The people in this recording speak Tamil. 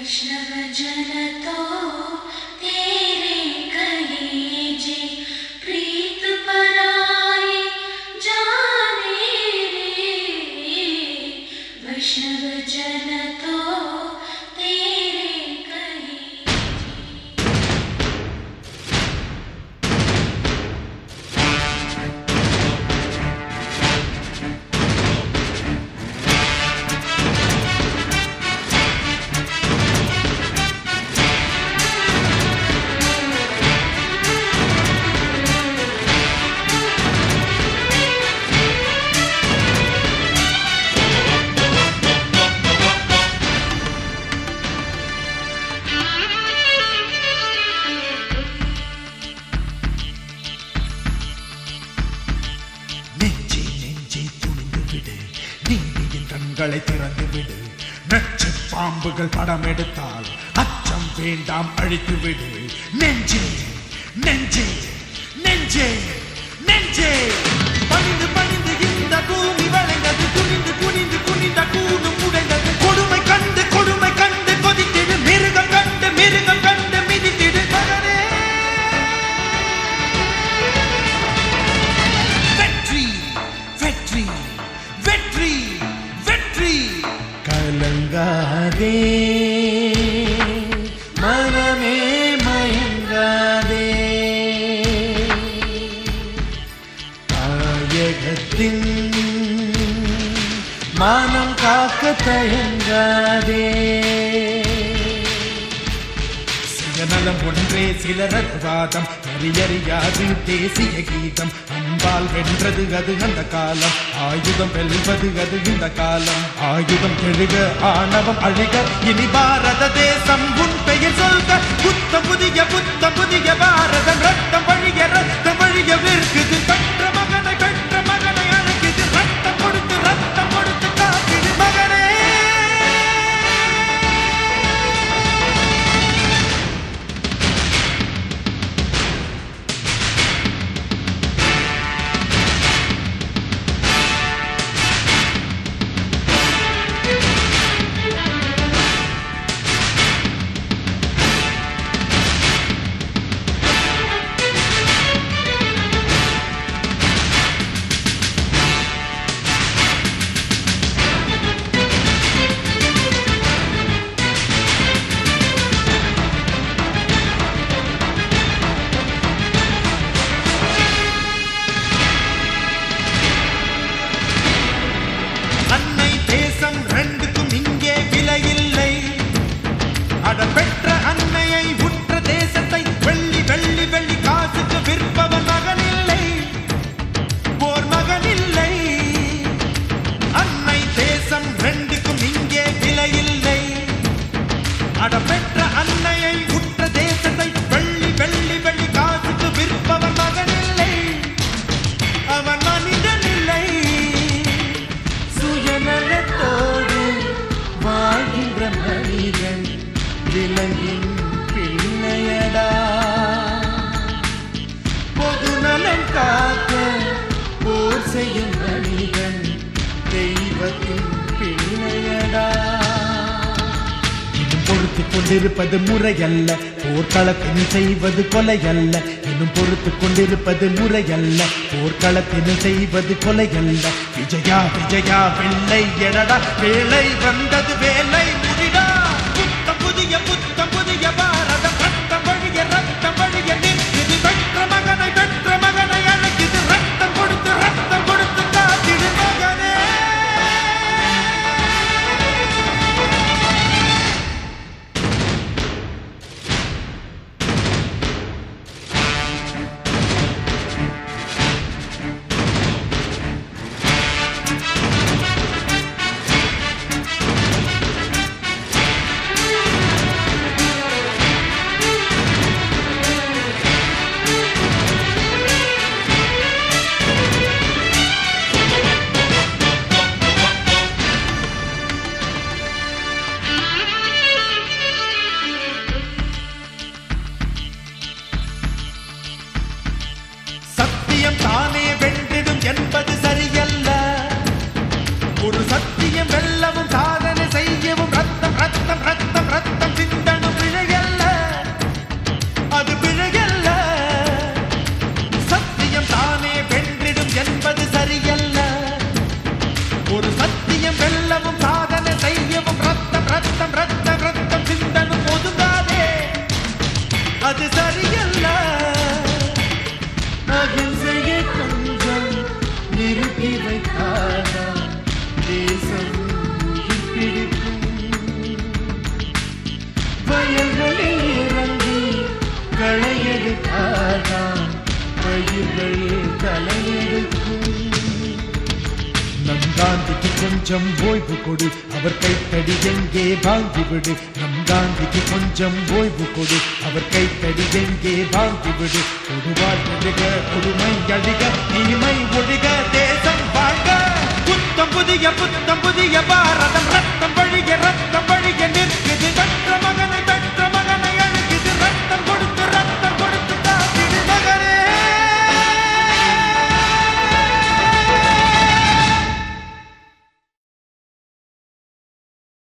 वैष्णव जन तो तेरे कहे जे प्रीत पराए जाने रे वैष्णव जन तो तेरे कहे நெஞ்சி நெஞ்சி துணிந்து விடு நீதியின் கண்களை திறந்து விடு நச்சு பாம்புகள் படம் எடுத்தால் அச்சம் வேண்டாம் அழித்து விடு நெஞ்சே நெஞ்சே நெஞ்சே நெஞ்சே பணிந்து பணிந்து இந்த பூமி வளைந்தது குனிந்து குனிந்து குனிந்த கூடும் உடைந்தது கொடுமை கண்டு கொடுமை கண்டு கொதித்திடு மிருகம் கண்டு மிருகம் கண்டு மிதித்திடு மகனே வெற்றி வெற்றி வெற்றி வெற்றி கலங்காதே மனமே மயங்காதே தாயகத்தின் மானம் காக்க தயங்காதே சுயநலம் ஒன்றே சிலரது வாதம் அறியறியாது தேசிய கீதம் அன்பால் வென்றது அது அந்த காலம் ஆயுதம் வெல்வது அது இந்த காலம் ஆயுதம் எழுக ஆணவம் அழிக இனி பாரத தேசம் உன் பெயர் சொல்க புத்த புதிய புத்த புதிய பாரதம் ரத்தம் வழிய ரத்தம் வழிய விற்குது பெற்ற மகனை பெற்ற மகனை அழைக்குது ரத்தம் கொடுத்து ரத்தம் கொடுத்து காக்குது மகனே அன்னை தேசம் ரெண்டுக்கும் இங்கே விலையில்லை அட பெற்ற அன்னையை உற்ற தேசத்தை வெள்ளி வெள்ளி வெள்ளி காசுக்கு விற்பவன் மகனில்லை போர் மகனில்லை அன்னை தேசம் ரெண்டுக்கும் இங்கே விலையில்லை அட பெற்ற அன்னையை உற்ற தேசத்தை வெள்ளி வெள்ளி வெள்ளி காசுக்கு விற்பவன் மகனில்லை அவன் மனிதனில்லை சுயநலத்தோடு வாழ்கின்ற மனிதன் விலங்கின் பிள்ளையடா பொது நலன் காக்க போர் செய்யும் மனிதன் தெய்வத்தின் பிள்ளையடா இன்னும் பொறுத்து கொண்டிருப்பது முறையல்ல போர்க்களத்தின் செய்வது கொலையல்ல இன்னும் பொறுத்து கொண்டிருப்பது முறையல்ல போர்க்களத்தின் செய்வது கொலையல்ல விஜயா விஜயா வெள்ளை எடடா வேலை வந்தது வேலை முடிடா புத்தம் புதிய புத்தம் புதிய பாரதம் ரத்தம் வழிய ரத்தம் வழிய நிற்குது பெற்ற மகனை பெற்ற மகனை அழைக்குது ரத்தம் கொடுத்து ரத்தம் கொடுத்து காத்திடு மகனே உயிர்கள் தலையெடுக்கும் நம் காந்திக்கு கொஞ்சம் ஓய்வு கொடு அவர் கைத்தடி எங்கே வாங்கிவிடு நம் காந்திக்கு கொஞ்சம் ஓய்வு கொடு அவர் கைத்தடி எங்கே வாங்கிவிடு கொடுவாள் எழுக கொடுமை அழிக தீமை ஒழிக தேசம் வாழ்க புத்தம் புதிய புத்தம் புதிய பாரதம் ரத்தம் வழிய ரத்தம் வழிய நிற்குது